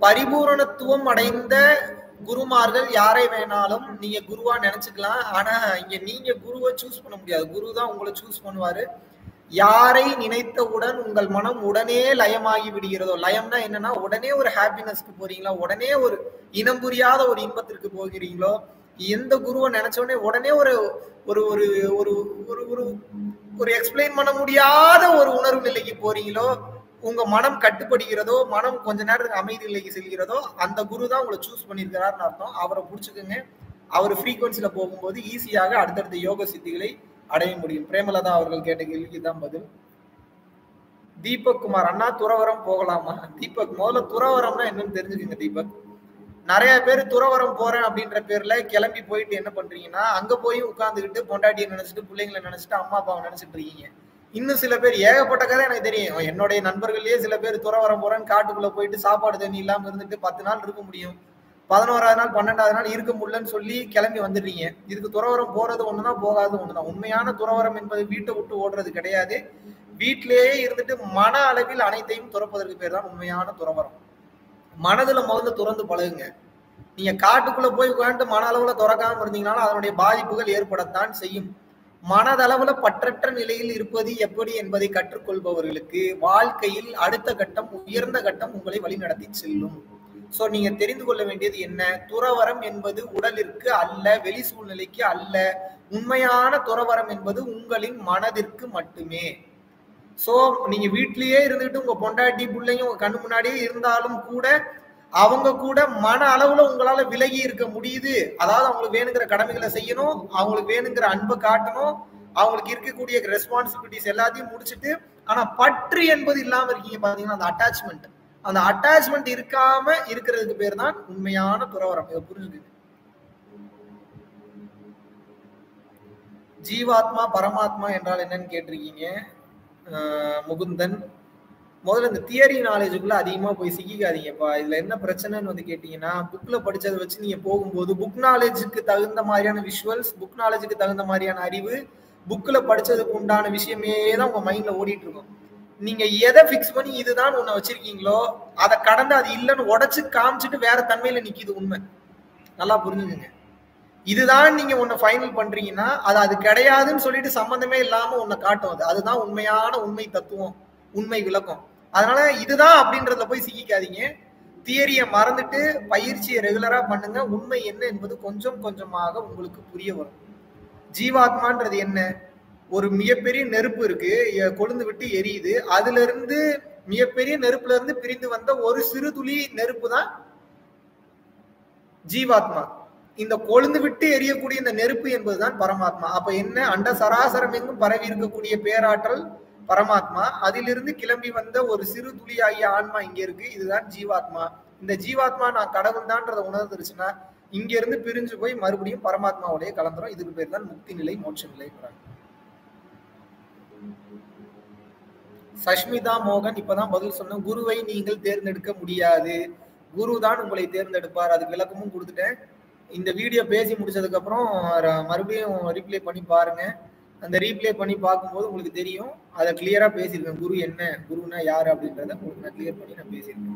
பரிபூரணத்துவம் அடைந்த குருமார்கள் யாரை வேணாலும் நீங்க குருவா நினைச்சுக்கலாம் ஆனா இங்க நீங்க குருவை சூஸ் பண்ண முடியாது குரு தான் உங்களை சூஸ் பண்ணுவாரு யாரை நினைத்தவுடன் உங்கள் மனம் உடனே லயமாகி விடுகிறதோ லயம்னா என்னன்னா உடனே ஒரு ஹாப்பினஸ்க்கு போறீங்களா உடனே ஒரு இனம் புரியாத ஒரு இன்பத்திற்கு போகிறீங்களோ எந்த குருவை நினைச்ச உடனே உடனே ஒரு ஒரு ஒரு ஒரு ஒரு ஒரு ஒரு எக்ஸ்பிளைன் பண்ண முடியாத ஒரு உணர்வு நிலைக்கு போறீங்களோ உங்க மனம் கட்டுப்படுகிறதோ மனம் கொஞ்ச நேரத்துக்கு அமைதி நிலைக்கு செல்கிறதோ அந்த குரு தான் உங்களை சூஸ் பண்ணியிருக்கிறாருன்னு அர்த்தம் அவரை பிடிச்சுக்குங்க அவர் ஃப்ரீக்வன்சில போகும்போது ஈஸியாக அடுத்தடுத்த யோக சித்திகளை அடைய முடியும் பிரேமலதா அவர்கள் கேட்ட கேள்விக்கு தான் பதில் தீபக் குமார் அண்ணா துறவரம் போகலாமா தீபக் முதல்ல துறவரம்னா என்னன்னு தெரிஞ்சுக்கங்க தீபக் நிறைய பேர் துறவரம் போறேன் அப்படின்ற பேர்ல கிளம்பி போயிட்டு என்ன பண்றீங்கன்னா அங்க போய் உட்காந்துக்கிட்டு பொண்டாட்டியை நினைச்சிட்டு பிள்ளைங்களை நினைச்சிட்டு அம்மா அப்பாவை நினைச்சிட்டு இருக்கீங்க இன்னும் சில பேர் ஏகப்பட்ட கதை எனக்கு தெரியும் என்னுடைய நண்பர்கள்லயே சில பேர் துறவரம் போறேன்னு காட்டுக்குள்ள போயிட்டு சாப்பாடு தண்ணி இல்லாம இருந்துட்டு பத்து நாள் இருக்க முடியும் பதினோராவது நாள் பன்னெண்டாவது நாள் இருக்க முடியலன்னு சொல்லி கிளம்பி வந்துடுறீங்க இதுக்கு துறவரம் போறது ஒண்ணுதான் போகாது ஒண்ணுதான் உண்மையான துறவரம் என்பது வீட்டை விட்டு ஓடுறது கிடையாது வீட்டிலேயே இருந்துட்டு மன அளவில் அனைத்தையும் துறப்பதற்கு பேர் தான் உண்மையான துறவரம் மனதுல முதல்ல துறந்து பழகுங்க நீங்க காட்டுக்குள்ள போய் உட்காந்து மன அளவுல துறக்காம இருந்தீங்கனாலும் அதனுடைய பாதிப்புகள் ஏற்படத்தான் செய்யும் மனதளவுல பற்றற்ற நிலையில் இருப்பது எப்படி என்பதை கற்றுக்கொள்பவர்களுக்கு வாழ்க்கையில் அடுத்த கட்டம் உயர்ந்த கட்டம் உங்களை வழிநடத்தி செல்லும் சோ நீங்க தெரிந்து கொள்ள வேண்டியது என்ன துறவரம் என்பது உடலிற்கு அல்ல வெளி சூழ்நிலைக்கு அல்ல உண்மையான துறவரம் என்பது உங்களின் மனதிற்கு மட்டுமே சோ நீங்க வீட்லயே இருந்துட்டு உங்க பொண்டாட்டி பிள்ளைங்க உங்க கண்ணு முன்னாடியே இருந்தாலும் கூட அவங்க கூட மன அளவுல உங்களால விலகி இருக்க முடியுது அதாவது அவங்களுக்கு வேணுங்கிற கடமைகளை செய்யணும் அவங்களுக்கு வேணுங்கிற அன்பை காட்டணும் அவங்களுக்கு இருக்கக்கூடிய ரெஸ்பான்சிபிலிட்டிஸ் எல்லாத்தையும் முடிச்சுட்டு ஆனா பற்று என்பது இல்லாம இருக்கீங்க பாத்தீங்கன்னா அந்த அட்டாச்மெண்ட் அந்த அட்டாச்மெண்ட் இருக்காம இருக்கிறதுக்கு பேர் தான் உண்மையான துறவரம் இதை புரிஞ்சுக்குங்க ஜீவாத்மா பரமாத்மா என்றால் என்னன்னு கேட்டிருக்கீங்க ஆஹ் முகுந்தன் முதல்ல இந்த தியரி நாலேஜுக்குள்ள அதிகமா போய் சிக்கிக்காதீங்கப்பா இதுல என்ன பிரச்சனைன்னு வந்து கேட்டீங்கன்னா புக்ல படிச்சதை வச்சு நீங்க போகும்போது புக் நாலேஜுக்கு தகுந்த மாதிரியான விஷுவல்ஸ் புக் நாலேஜுக்கு தகுந்த மாதிரியான அறிவு புக்ல படிச்சதுக்கு உண்டான விஷயமே தான் உங்க மைண்ட்ல ஓடிட்டு இருக்கும் நீங்க எதை ஃபிக்ஸ் பண்ணி இதுதான் ஒண்ணு வச்சிருக்கீங்களோ அதை கடந்து அது இல்லைன்னு உடைச்சு காமிச்சிட்டு வேற தன்மையில நிக்குது உண்மை நல்லா புரிஞ்சுக்கங்க இதுதான் நீங்க ஒண்ணு ஃபைனல் பண்றீங்கன்னா அது அது கிடையாதுன்னு சொல்லிட்டு சம்பந்தமே இல்லாம ஒண்ணு காட்டும் அது அதுதான் உண்மையான உண்மை தத்துவம் உண்மை விளக்கம் அதனால இதுதான் அப்படின்றதுல போய் சிக்கிக்காதீங்க தியரியை மறந்துட்டு பயிற்சியை ரெகுலரா பண்ணுங்க உண்மை என்ன என்பது கொஞ்சம் கொஞ்சமாக உங்களுக்கு புரிய வரும் ஜீவாத்மான்றது என்ன ஒரு மிகப்பெரிய நெருப்பு இருக்கு எ- கொழுந்து விட்டு எரியுது அதுல இருந்து மிகப்பெரிய நெருப்புல இருந்து பிரிந்து வந்த ஒரு சிறு துளி நெருப்பு தான் ஜீவாத்மா இந்த கொழுந்து விட்டு எரியக்கூடிய இந்த நெருப்பு என்பதுதான் பரமாத்மா அப்ப என்ன அண்ட சராசரம் எங்கும் பரவி இருக்கக்கூடிய பேராற்றல் பரமாத்மா அதிலிருந்து கிளம்பி வந்த ஒரு சிறு துளி ஆகிய ஆன்மா இங்க இருக்கு இதுதான் ஜீவாத்மா இந்த ஜீவாத்மா நான் கடவுள் தான்றதை உணர்ந்துருச்சுன்னா இங்க இருந்து பிரிஞ்சு போய் மறுபடியும் பரமாத்மாவோடய கலந்துரும் இதுக்கு பேர் தான் முக்தி நிலை மோட்ச நிலைங்கிறாங்க சஷ்மிதா மோகன் இப்பதான் பதில் சொன்ன குருவை நீங்கள் தேர்ந்தெடுக்க முடியாது குரு தான் உங்களை தேர்ந்தெடுப்பார் அதுக்கு விளக்கமும் கொடுத்துட்டேன் இந்த வீடியோ பேசி முடிச்சதுக்கு அப்புறம் ர- மறுபடியும் ரீப்ளே பண்ணி பாருங்க அந்த ரீப்ளே பண்ணி பார்க்கும்போது உங்களுக்கு தெரியும் அதை கிளியரா பேசியிருக்கேன் குரு என்ன குருனா யாரு அப்படின்றத உங்களுக்கு நான் கிளியர் பண்ணி நான் பேசியிருக்கேன்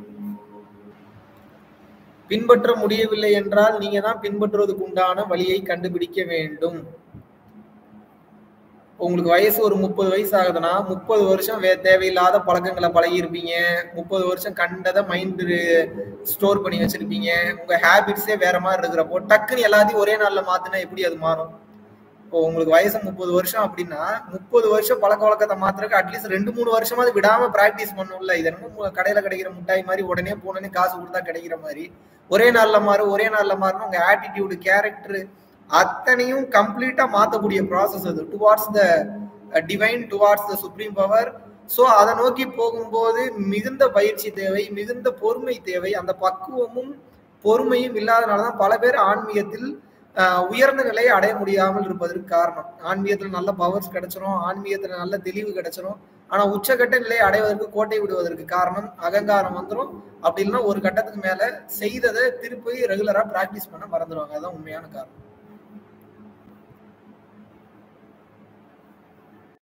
பின்பற்ற முடியவில்லை என்றால் நீங்க தான் பின்பற்றுவதற்கு உண்டான வழியை கண்டுபிடிக்க வேண்டும் உங்களுக்கு வயசு ஒரு முப்பது வயசு ஆகுதுன்னா முப்பது வருஷம் வே தேவையில்லாத பழக்கங்களை பழகி இருப்பீங்க முப்பது வருஷம் கண்டதை மைண்ட் ஸ்டோர் பண்ணி வச்சிருப்பீங்க உங்க ஹேபிட்ஸே வேற மாதிரி இருக்கிறப்போ டக்குன்னு எல்லாத்தையும் ஒரே நாள்ல மாத்தினா எப்படி அது மாறும் இப்போ உங்களுக்கு வயசு முப்பது வருஷம் அப்படின்னா முப்பது வருஷம் பழக்க வழக்கத்தை மாத்திரக்கு அட்லீஸ்ட் ரெண்டு மூணு வருஷமாவது விடாம பிராக்டிஸ் பண்ணும்ல இது என்னமோ கடையில கிடைக்கிற முட்டாய் மாதிரி உடனே போனோடனே காசு கொடுத்தா கிடைக்கிற மாதிரி ஒரே நாள்ல மாறும் ஒரே நாள்ல மாறணும் உங்க ஆட்டிடியூடு கேரக்டர் அத்தனையும் கம்ப்ளீட்டா மாத்தக்கூடிய ப்ராசஸ் அது towards the divine towards the supreme power so அதை நோக்கி போகும்போது மிகுந்த பயிற்சி தேவை மிகுந்த பொறுமை தேவை அந்த பக்குவமும் பொறுமையும் இல்லாதனால தான் பல பேர் ஆன்மீகத்தில் ஆஹ், உயர்ந்த நிலையை அடைய முடியாமல் இருப்பதற்கு காரணம் ஆன்மீகத்துல நல்ல பவர்ஸ் கிடைச்சிரும் ஆன்மீகத்துல நல்ல தெளிவு கிடைச்சிரும் ஆனா உச்சகட்ட நிலையை அடைவதற்கு கோட்டை விடுவதற்கு காரணம் அகங்காரம் வந்துடும் அப்படி இல்லைன்னா ஒரு கட்டத்துக்கு மேல செய்ததை திருப்பி ரெகுலரா பிராக்டிஸ் பண்ண மறந்துடுவாங்க அதான் உண்மையான காரணம்